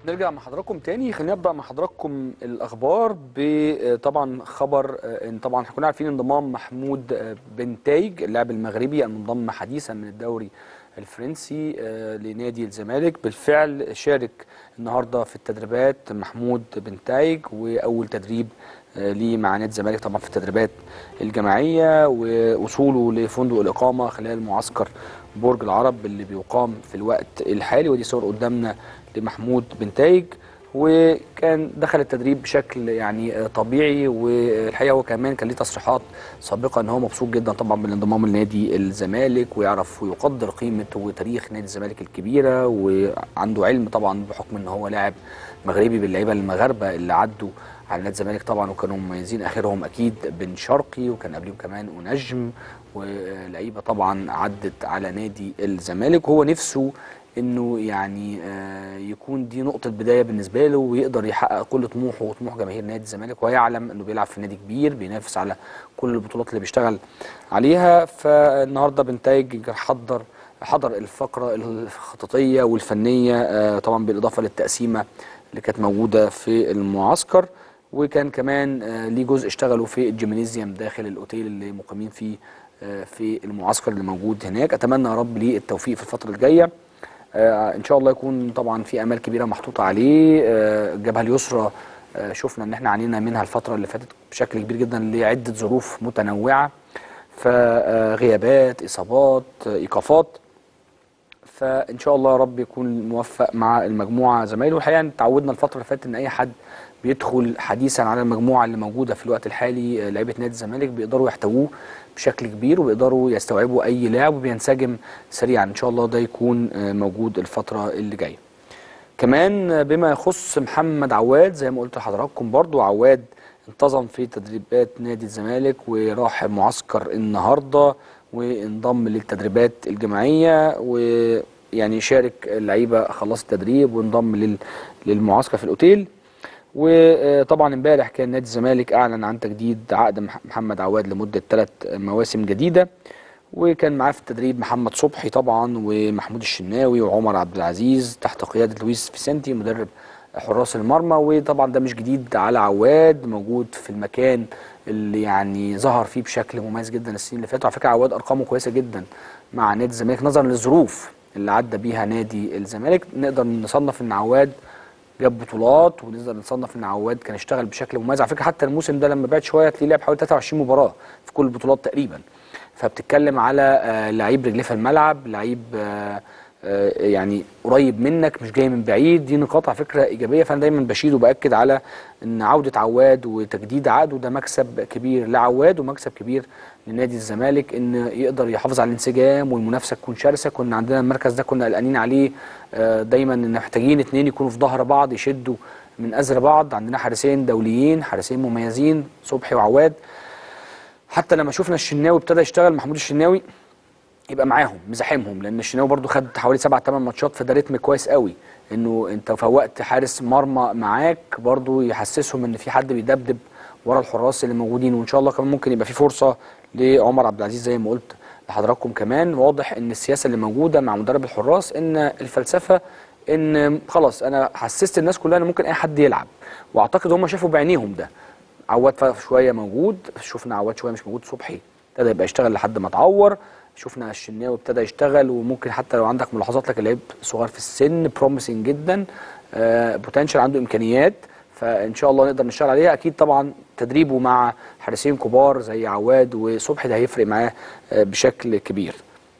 نرجع مع حضراتكم تاني خلينا نبدا مع حضراتكم الاخبار بطبعا خبر آه، ان طبعا كنا عارفين انضمام محمود آه، بن تايج اللاعب المغربي المنضم حديثا من الدوري الفرنسي آه، لنادي الزمالك بالفعل شارك النهارده في التدريبات محمود بن تايج واول تدريب آه، ليه مع نادي الزمالك طبعا في التدريبات الجماعيه ووصوله لفندق الاقامه خلال معسكر برج العرب اللي بيقام في الوقت الحالي ودي صور قدامنا لمحمود بن تايج وكان دخل التدريب بشكل يعني آه، طبيعي والحقيقه هو كمان كان ليه تصريحات سابقه ان هو مبسوط جدا طبعا بالانضمام لنادي الزمالك ويعرف ويقدر قيمه وتاريخ نادي الزمالك الكبيره وعنده علم طبعا بحكم ان هو لاعب مغربي باللعيبه المغاربه اللي عدوا على نادي الزمالك طبعا وكانوا مميزين اخرهم اكيد بن شرقي وكان قبليهم كمان ونجم ولعيبه طبعا عدت على نادي الزمالك وهو نفسه انه يعني آه، يكون دي نقطه بدايه بالنسبه له ويقدر يحقق كل طموحه وطموح جماهير نادي الزمالك ويعلم انه بيلعب في نادي كبير بينافس على كل البطولات اللي بيشتغل عليها فالنهارده بنتايج حضر حضر الفقره الخططيه والفنيه آه، طبعا بالاضافه للتقسيمه اللي كانت موجوده في المعسكر وكان كمان آه، ليه جزء اشتغلوا في الجيمنيزيوم داخل الاوتيل اللي مقيمين فيه آه، في المعسكر اللي موجود هناك اتمنى يا رب ليه التوفيق في الفتره الجايه آه، ان شاء الله يكون طبعا في امال كبيره محطوطه عليه آه، الجبهه اليسرى آه، شفنا ان احنا عانينا منها الفتره اللي فاتت بشكل كبير جدا لعده ظروف متنوعه فغيابات اصابات آه، ايقافات فان شاء الله يا رب يكون موفق مع المجموعه زمايله والحقيقه إن اتعودنا الفتره اللي فاتت ان اي حد بيدخل حديثا على المجموعه اللي موجوده في الوقت الحالي آه، لعيبه نادي الزمالك بيقدروا يحتووه بشكل كبير وبيقدروا يستوعبوا اي لاعب وبينسجم سريعا ان شاء الله ده يكون آه، موجود الفتره اللي جايه كمان آه، بما يخص محمد عواد زي ما قلت لحضراتكم برضو عواد انتظم في تدريبات نادي الزمالك وراح معسكر النهارده وانضم للتدريبات الجماعيه ويعني شارك اللعيبه خلص التدريب وانضم لل- للمعسكر في الاوتيل وطبعا امبارح كان نادي الزمالك اعلن عن تجديد عقد مح- محمد عواد لمده ثلاث مواسم جديده وكان معاه في التدريب محمد صبحي طبعا ومحمود الشناوي وعمر عبد العزيز تحت قياده لويس فيسنتي مدرب حراس المرمى وطبعا ده مش جديد على عواد موجود في المكان اللي يعني ظهر فيه بشكل مميز جدا السنين اللي فاتوا على فكره عواد ارقامه كويسه جدا مع نادي الزمالك نظرا للظروف اللي عدى بيها نادي الزمالك نقدر نصنف ان عواد جاب بطولات ونقدر نصنف ان عواد كان اشتغل بشكل مميز على فكره حتى الموسم ده لما بعد شويه تلاقيه لعب حوالي 23 مباراه في كل البطولات تقريبا فبتتكلم على آه، لعيب رجليه في الملعب لعيب آه، آه، يعني قريب منك مش جاي من بعيد دي نقاط على فكره ايجابيه فانا دايما بشيد وباكد على ان عوده عواد وتجديد عقده ده مكسب كبير لعواد ومكسب كبير لنادي الزمالك ان يقدر يحافظ على الانسجام والمنافسه تكون شرسه كنا عندنا المركز ده كنا قلقانين عليه آه، دايما ان محتاجين اتنين يكونوا في ظهر بعض يشدوا من ازر بعض عندنا حارسين دوليين حارسين مميزين صبحي وعواد حتى لما شفنا الشناوي ابتدى يشتغل محمود الشناوي يبقى معاهم مزاحمهم لان الشناوي برضو خد حوالي سبع ثمان ماتشات فده رتم كويس قوي انه انت فوقت حارس مرمى معاك برضو يحسسهم ان في حد بيدبدب ورا الحراس اللي موجودين وان شاء الله كمان ممكن يبقى في فرصه لعمر عبد العزيز زي ما قلت لحضراتكم كمان واضح ان السياسه اللي موجوده مع مدرب الحراس ان الفلسفه ان خلاص انا حسست الناس كلها ان ممكن اي حد يلعب واعتقد هم شافوا بعينيهم ده عواد ف- شويه موجود شفنا عواد شويه مش موجود صبحي ابتدى يبقى يشتغل لحد ما اتعور شفنا الشناوي ابتدى يشتغل وممكن حتى لو عندك ملاحظات لك لعيب صغير في السن بروميسنج جدا آه بوتنشال عنده امكانيات فان شاء الله نقدر نشتغل عليها اكيد طبعا تدريبه مع حارسين كبار زي عواد وصبحي ده هيفرق معاه آه بشكل كبير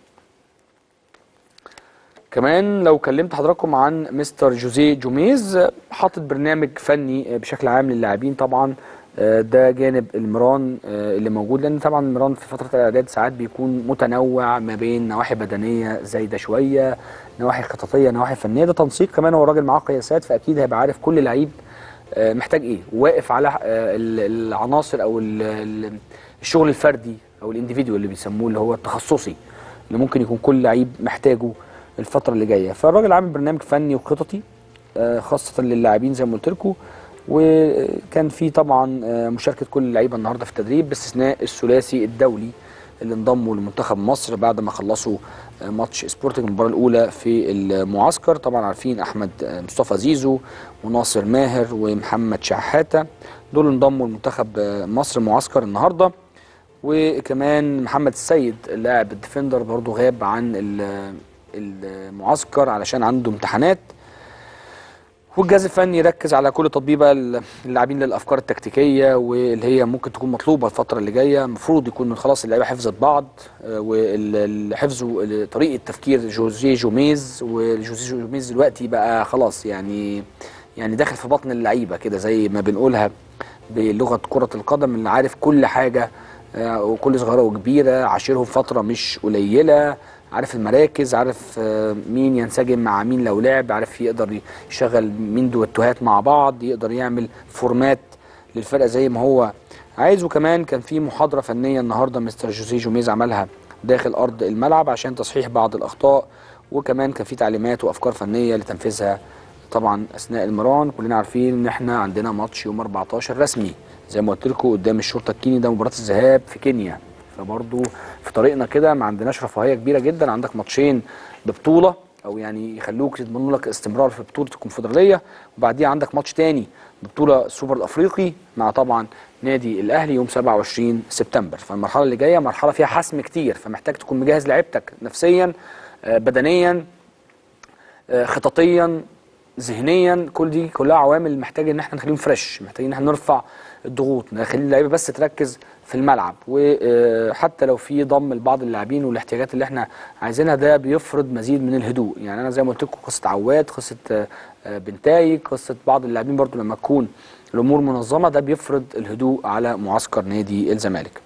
كمان لو كلمت حضراتكم عن مستر جوزيه جوميز حاطط برنامج فني بشكل عام للاعبين طبعا آه، ده جانب المران آه، اللي موجود لان طبعا المران في فتره الاعداد ساعات بيكون متنوع ما بين نواحي بدنيه زايده شويه نواحي خططيه نواحي فنيه ده تنسيق كمان هو راجل معاه قياسات فاكيد هيبقى عارف كل لعيب آه، محتاج ايه واقف على آه، ال- العناصر او ال- ال- الشغل الفردي او الانديفيديوال اللي بيسموه اللي هو التخصصي اللي ممكن يكون كل لعيب محتاجه الفتره اللي جايه فالراجل عامل برنامج فني وخططي آه، خاصه للاعبين زي ما قلت لكم وكان في طبعا آه، مشاركه كل اللعيبه النهارده في التدريب باستثناء الثلاثي الدولي اللي انضموا لمنتخب مصر بعد ما خلصوا آه، ماتش سبورتنج المباراه الاولى في المعسكر طبعا عارفين احمد آه، مصطفى زيزو وناصر ماهر ومحمد شحاته دول انضموا لمنتخب آه، مصر معسكر النهارده وكمان محمد السيد اللاعب الديفندر برضو غاب عن ال- المعسكر علشان عنده امتحانات والجهاز الفني يركز على كل تطبيق بقى اللاعبين للافكار التكتيكيه واللي هي ممكن تكون مطلوبه الفتره اللي جايه المفروض يكون خلاص اللعيبه حفظت بعض آه، واللي حفظوا طريقه تفكير جوزيه جوميز وجوزيه جوميز دلوقتي بقى خلاص يعني يعني داخل في بطن اللعيبه كده زي ما بنقولها بلغه كره القدم اللي عارف كل حاجه آه، وكل صغيره وكبيره عاشرهم فتره مش قليله عارف المراكز عارف آه، مين ينسجم مع مين لو لعب عارف يقدر يشغل مين دوتوهات مع بعض يقدر يعمل فورمات للفرقه زي ما هو عايز وكمان كان في محاضره فنيه النهارده مستر جوزيه جوميز عملها داخل ارض الملعب عشان تصحيح بعض الاخطاء وكمان كان في تعليمات وافكار فنيه لتنفيذها طبعا اثناء المران كلنا عارفين ان احنا عندنا ماتش يوم 14 رسمي زي ما قلت لكم قدام الشرطه الكيني ده مباراه الذهاب في كينيا فبرضه في طريقنا كده ما عندناش رفاهيه كبيره جدا عندك ماتشين ببطوله او يعني يخلوك يضمنوا لك استمرار في بطوله الكونفدراليه وبعديها عندك ماتش تاني ببطوله السوبر الافريقي مع طبعا نادي الاهلي يوم 27 سبتمبر فالمرحله اللي جايه مرحله فيها حسم كتير فمحتاج تكون مجهز لعيبتك نفسيا آه، بدنيا آه، خططيا ذهنيا كل دي كلها عوامل محتاج ان احنا نخليهم فريش محتاجين ان احنا نرفع الضغوط نخلي اللعيبه بس تركز في الملعب وحتى لو في ضم لبعض اللاعبين والاحتياجات اللي احنا عايزينها ده بيفرض مزيد من الهدوء يعني انا زي ما قلت لكم قصه عواد قصه آه، آه، بنتاي قصه بعض اللاعبين برضو لما تكون الامور منظمه ده بيفرض الهدوء على معسكر نادي الزمالك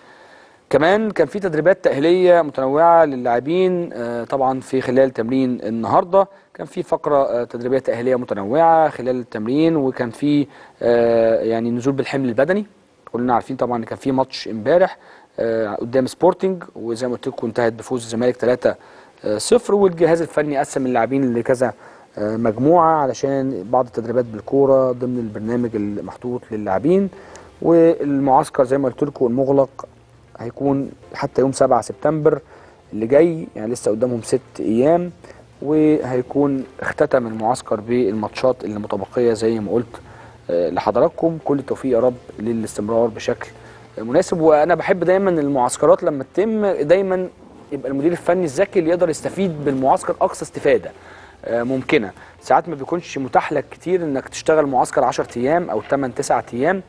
كمان كان في تدريبات تأهيلية متنوعة للاعبين آه، طبعا في خلال تمرين النهاردة كان في فقرة آه، تدريبية تأهيلية متنوعة خلال التمرين وكان في آه، يعني نزول بالحمل البدني كلنا عارفين طبعا ان كان في ماتش امبارح آه، قدام سبورتنج وزي ما قلت لكم انتهت بفوز الزمالك 3 0 والجهاز الفني قسم اللاعبين لكذا آه، مجموعة علشان بعض التدريبات بالكورة ضمن البرنامج المحطوط للاعبين والمعسكر زي ما قلت لكم المغلق هيكون حتى يوم 7 سبتمبر اللي جاي يعني لسه قدامهم ست ايام وهيكون اختتم المعسكر بالماتشات اللي متبقيه زي ما قلت آه، لحضراتكم كل التوفيق يا رب للاستمرار بشكل مناسب وانا بحب دايما المعسكرات لما تتم دايما يبقى المدير الفني الذكي اللي يقدر يستفيد بالمعسكر اقصى استفاده آه، ممكنه ساعات ما بيكونش متاح لك كتير انك تشتغل معسكر 10 ايام او 8 9 ايام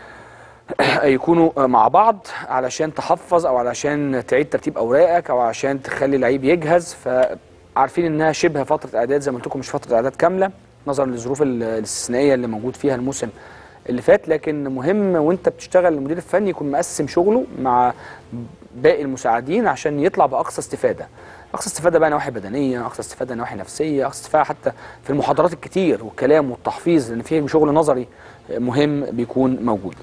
يكونوا مع بعض علشان تحفظ او علشان تعيد ترتيب اوراقك او عشان تخلي اللعيب يجهز فعارفين انها شبه فتره اعداد زي ما قلت لكم مش فتره اعداد كامله نظرا للظروف ال- الاستثنائيه اللي موجود فيها الموسم اللي فات لكن مهم وانت بتشتغل المدير الفني يكون مقسم شغله مع باقي المساعدين عشان يطلع باقصى استفاده اقصى استفاده بقى نواحي بدنيه اقصى استفاده نواحي نفسيه اقصى استفاده حتى في المحاضرات الكتير والكلام والتحفيظ لان فيه شغل نظري مهم بيكون موجود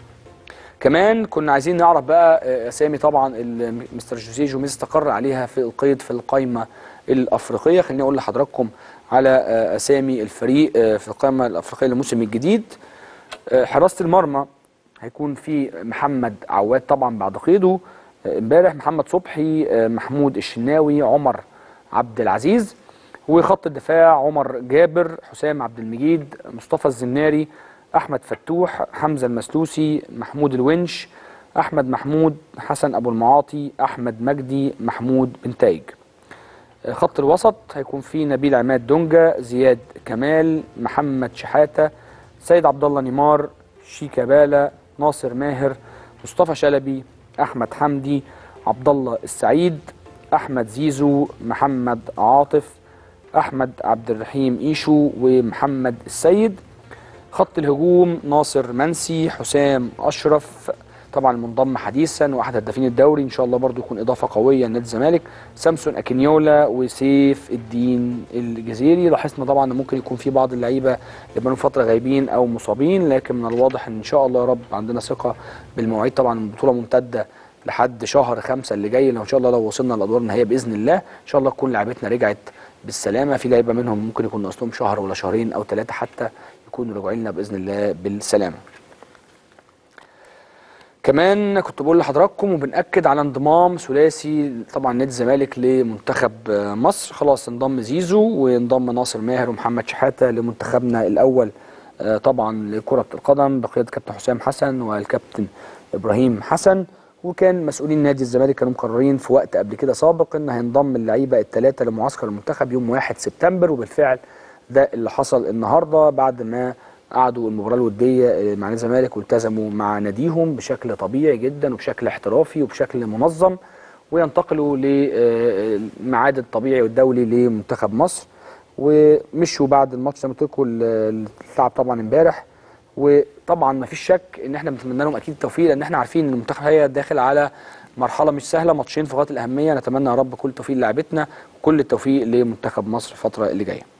كمان كنا عايزين نعرف بقى آه، اسامي طبعا اللي مستر جوزيه جوميز استقر عليها في القيد في القائمه الافريقيه خليني اقول لحضراتكم على آه، اسامي الفريق آه، في القائمه الافريقيه للموسم الجديد آه، حراسه المرمى هيكون في محمد عواد طبعا بعد قيده آه، امبارح محمد صبحي آه، محمود الشناوي عمر عبد العزيز وخط الدفاع عمر جابر حسام عبد المجيد مصطفى الزناري احمد فتوح حمزه المسلوسي محمود الونش احمد محمود حسن ابو المعاطي احمد مجدي محمود بنتايج خط الوسط هيكون فيه نبيل عماد دونجا زياد كمال محمد شحاته سيد عبد الله نيمار شيكا بالا ناصر ماهر مصطفى شلبي احمد حمدي عبد الله السعيد احمد زيزو محمد عاطف احمد عبد الرحيم ايشو ومحمد السيد خط الهجوم ناصر منسي حسام اشرف طبعا منضم حديثا واحد هدافين الدوري ان شاء الله برضو يكون اضافه قويه لنادي الزمالك سامسون اكينيولا وسيف الدين الجزيري لاحظنا طبعا ان ممكن يكون في بعض اللعيبه اللي بقالهم فتره غايبين او مصابين لكن من الواضح ان ان شاء الله يا رب عندنا ثقه بالمواعيد طبعا البطوله ممتده لحد شهر خمسة اللي جاي لو ان شاء الله لو وصلنا للادوار النهائيه باذن الله ان شاء الله تكون لعيبتنا رجعت بالسلامه في لعيبه منهم ممكن يكون ناقص لهم شهر ولا شهرين او ثلاثه حتى يكونوا راجعين لنا باذن الله بالسلامه كمان كنت بقول لحضراتكم وبنأكد على انضمام ثلاثي طبعا نادي الزمالك لمنتخب آه، مصر خلاص انضم زيزو وانضم ناصر ماهر ومحمد شحاتة لمنتخبنا الأول آه، طبعا لكرة القدم بقيادة كابتن حسام حسن والكابتن إبراهيم حسن وكان مسؤولين نادي الزمالك كانوا مقررين في وقت قبل كده سابق ان هينضم اللعيبه الثلاثه لمعسكر المنتخب يوم 1 سبتمبر وبالفعل ده اللي حصل النهارده بعد ما قعدوا المباراه الوديه آه، مع نادي الزمالك والتزموا مع ناديهم بشكل طبيعي جدا وبشكل احترافي وبشكل منظم وينتقلوا للميعاد الطبيعي والدولي لمنتخب مصر ومشوا بعد الماتش زي ما قلت لكم اللي اتلعب طبعا امبارح وطبعا ما فيش شك ان احنا بنتمنى لهم اكيد التوفيق لان احنا عارفين ان المنتخب هي داخل على مرحله مش سهله ماتشين في غايه الاهميه نتمنى يا رب كل التوفيق للاعبتنا وكل التوفيق لمنتخب مصر الفتره اللي جايه